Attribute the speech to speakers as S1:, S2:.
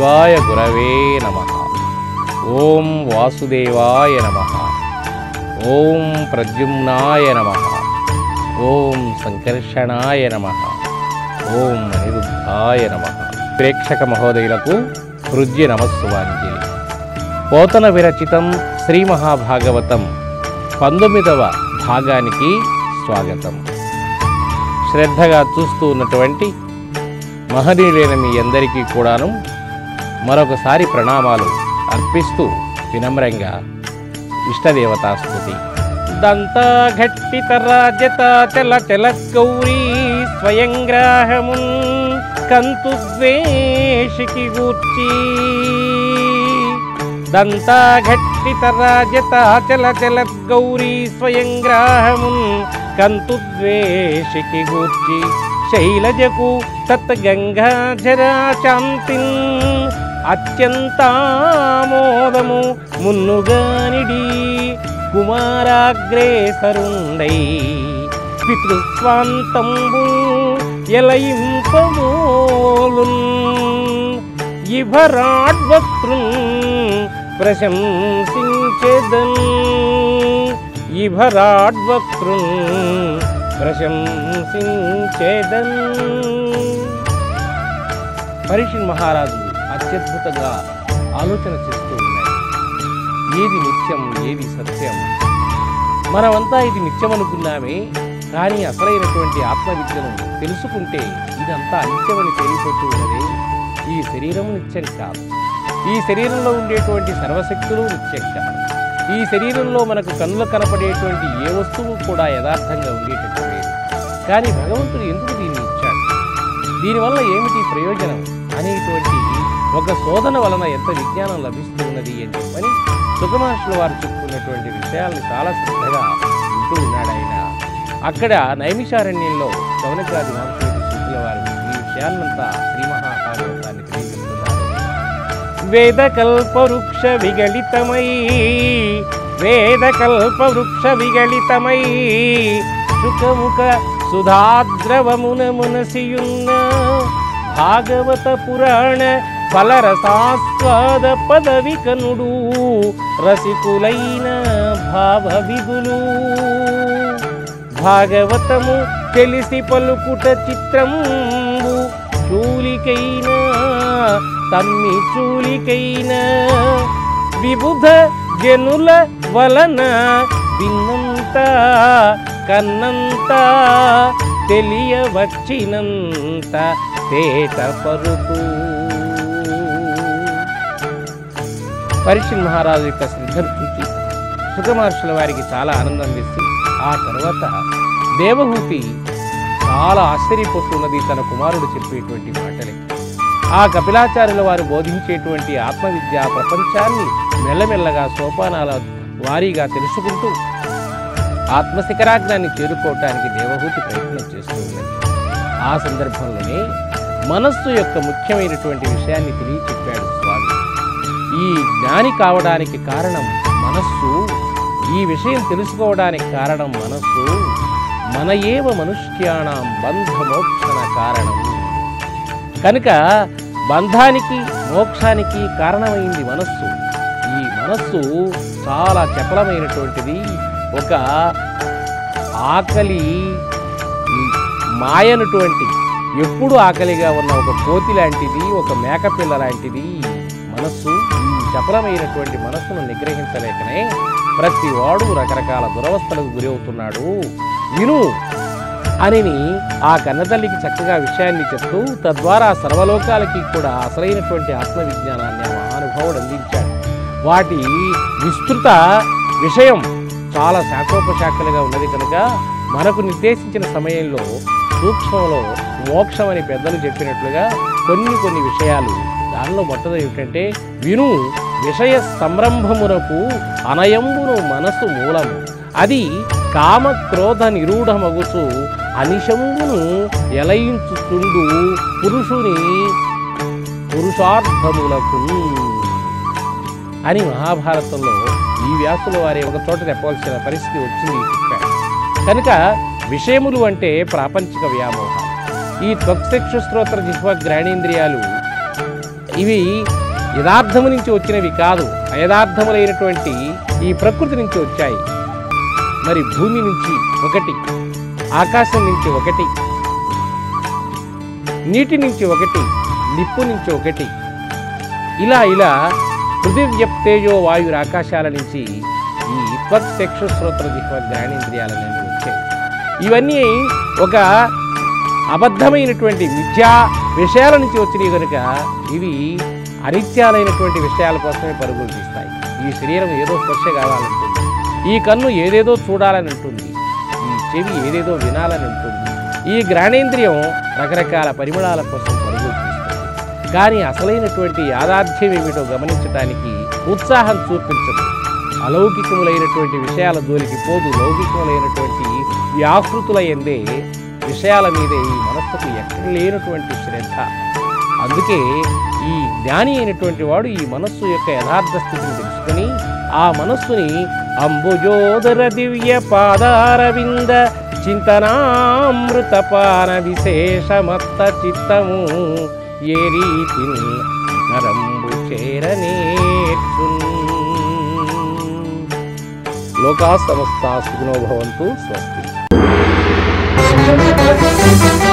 S1: వాసుదేవాయ గురవే నమ ఓం వాసుదేవాయ నమ ఓం ప్రద్యుమ్నాయ నమ ఓం సంకర్షణాయ నమ ఓం అనిరుద్ధాయ నమ ప్రేక్షక మహోదయులకు హృదయ నమస్సువాంజలి పోతన విరచితం శ్రీ మహాభాగవతం పంతొమ్మిదవ భాగానికి స్వాగతం శ్రద్ధగా చూస్తూ ఉన్నటువంటి మహనీయులైన మీ అందరికీ కూడాను మరొకసారి ప్రణామాలు అర్పిస్తూ వినమ్రంగా ఇష్టదేవతాస్తుతి దంతా ఘట్టిత రాజత చల చల గౌరీ స్వయంగ్రాహమున్ కంతు ద్వేషికి గూర్చి దంతా ఘట్టిత రాజత చల చల గౌరీ స్వయంగ్రాహమున్ కంతు ద్వేషికి గూర్చి శైలజకు తత్ గంగాధరా శాంతిన్ అత్యంతామోదము మున్నుగానిడి కుమారాగ్రేసరుండై పితృస్వాంతంబు ఎలయింపమోలున్ ఇభరాడ్వక్తృన్ ప్రశంసించెదన్ ఇభరాడ్వక్తృన్ ప్రశంసించెదన్ పరీక్షణ్ మహారాజు అత్యద్భుతంగా ఆలోచన చేస్తూ ఉన్నాయి ఏది నిత్యం ఏది సత్యం మనమంతా ఇది నిత్యం అనుకున్నామే కానీ అసలైనటువంటి ఆత్మవిద్యను తెలుసుకుంటే ఇదంతా అనిత్యమని తేలిపోతూ ఉన్నదే ఈ శరీరం నిత్యం కాదు ఈ శరీరంలో ఉండేటువంటి సర్వశక్తులు నిత్యం కాదు ఈ శరీరంలో మనకు కన్నులు కనపడేటువంటి ఏ వస్తువు కూడా యథార్థంగా ఉండేటట్టు లేదు కానీ భగవంతుడు ఎందుకు దీన్ని ఇచ్చాడు దీనివల్ల ఏమిటి ప్రయోజనం అనేటువంటి ఒక శోధన వలన ఎంత విజ్ఞానం లభిస్తున్నది అని చెప్పని సుఖమహర్షుల వారు చెప్తున్నటువంటి విషయాలను చాలా శ్రద్ధగా వింటూ ఉన్నాడు ఆయన అక్కడ నైమిషారణ్యంలో శౌనకాది మహర్షులకు శుద్ధుల వారు ఈ విషయాన్నంతా శ్రీ మహాభాగవతాన్ని తెలియజేస్తున్నారు వేదకల్ప వృక్ష విగళితమై వేదకల్ప వృక్ష విగళితమై సుఖముఖ సుధాద్రవమున మునసియున్న భాగవత పురాణ ఫలరసాస్వాద పదవి కనుడు రసికులైన భావ విధులు భాగవతము తెలిసి పలుకుట చిత్రంబు చూలికైన తమ్మి చూలికైన విబుధ జనుల వలన విన్నంత కన్నంత తెలియవచ్చినంత తేట పరుతూ పరీక్ష మహారాజు యొక్క శ్రద్ధను చూచి సుఖమహర్షుల వారికి చాలా ఆనందం వేసి ఆ తర్వాత దేవహూతి చాలా ఆశ్చర్యపోతున్నది తన కుమారుడు చెప్పేటువంటి మాటలే ఆ కపిలాచార్యుల వారు బోధించేటువంటి ఆత్మవిద్య ప్రపంచాన్ని మెల్లమెల్లగా సోపానాల వారీగా తెలుసుకుంటూ ఆత్మశిఖరాగ్నాన్ని చేరుకోవటానికి దేవహూతి ప్రయత్నం చేస్తూ ఉన్నది ఆ సందర్భంలోనే మనస్సు యొక్క ముఖ్యమైనటువంటి విషయాన్ని తెలియచెప్పాడు స్వామి ఈ జ్ఞాని కావడానికి కారణం మనస్సు ఈ విషయం తెలుసుకోవడానికి కారణం మనస్సు మన ఏవ మనుష్యాణం బంధమోక్షణ కారణం కనుక బంధానికి మోక్షానికి కారణమైంది మనస్సు ఈ మనస్సు చాలా చపలమైనటువంటిది ఒక ఆకలి మాయనటువంటి ఎప్పుడు ఆకలిగా ఉన్న ఒక కోతి లాంటిది ఒక మేకపిల్ల లాంటిది మనస్సు ఈ చపలమైనటువంటి మనస్సును నిగ్రహించలేకనే ప్రతి వాడు రకరకాల దురవస్థలకు గురవుతున్నాడు విను అనిని ఆ కన్నతల్లికి చక్కగా విషయాన్ని చెప్తూ తద్వారా సర్వలోకాలకి కూడా అసలైనటువంటి ఆత్మవిజ్ఞానాన్ని ఆ మహానుభావుడు అందించాడు వాటి విస్తృత విషయం చాలా శాఖోపశాఖలుగా ఉన్నది కనుక మనకు నిర్దేశించిన సమయంలో సూక్ష్మంలో మోక్షం అని పెద్దలు చెప్పినట్లుగా కొన్ని కొన్ని విషయాలు దానిలో మొట్టది ఏమిటంటే విను విషయ సంరంభమునకు అనయంబును మనసు మూలము అది కామ క్రోధ నిరూఢమగుచు అనిశంబును ఎలయించుచుండు పురుషుని పురుషార్థములకు అని మహాభారతంలో ఈ వ్యాసుల వారి ఒక చోట చెప్పవలసిన పరిస్థితి వచ్చింది చెప్పాడు కనుక విషయములు అంటే ప్రాపంచిక వ్యామోహాలు ఈ త్వక్చక్షు శ్రోత్ర జిహ్వ గ్రాణేంద్రియాలు ఇవి యథార్థము నుంచి వచ్చినవి కాదు అయథార్థములైనటువంటి ఈ ప్రకృతి నుంచి వచ్చాయి మరి భూమి నుంచి ఒకటి ఆకాశం నుంచి ఒకటి నీటి నుంచి ఒకటి నిప్పు నుంచి ఒకటి ఇలా ఇలా పృథివ్యప్తేజో వాయుర ఆకాశాల నుంచి ఈ త్వక్ చక్షుశ్రోత్ర జిహ్వ జ్ఞానేంద్రియాల నుండి వచ్చాయి ఇవన్నీ ఒక అబద్ధమైనటువంటి మిథ్యా విషయాల నుంచి వచ్చినవి కనుక ఇవి అనిత్యాలైనటువంటి విషయాల కోసమే పరుగులు తీస్తాయి ఈ శరీరం ఏదో స్పర్శ కావాలంటుంది ఈ కన్ను ఏదేదో చూడాలని ఉంటుంది ఈ చెవి ఏదేదో వినాలని ఉంటుంది ఈ జ్ఞానేంద్రియం రకరకాల పరిమళాల కోసం పరుగులు తీస్తుంది కానీ అసలైనటువంటి యాదార్థ్యం ఏమిటో గమనించడానికి ఉత్సాహం చూపించదు అలౌకికములైనటువంటి విషయాల జోలికి పోదు లౌకికములైనటువంటి వ్యాహృతుల ఎందే విషయాల మీదే ఈ మనస్సుకు ఎక్కడ లేనటువంటి శ్రద్ధ అందుకే ఈ జ్ఞాని అయినటువంటి వాడు ఈ మనస్సు యొక్క యథార్థ స్థితిని తెలుసుకొని ఆ మనస్సుని అంబుజోదర దివ్య పాదారవింద చింతనామృతపాన విశేషమత్త చిత్తము ఏ రీతి నరంబు చేరనేర్చున్ లోకా సమస్త సుఖినో భవంతు స్వస్తి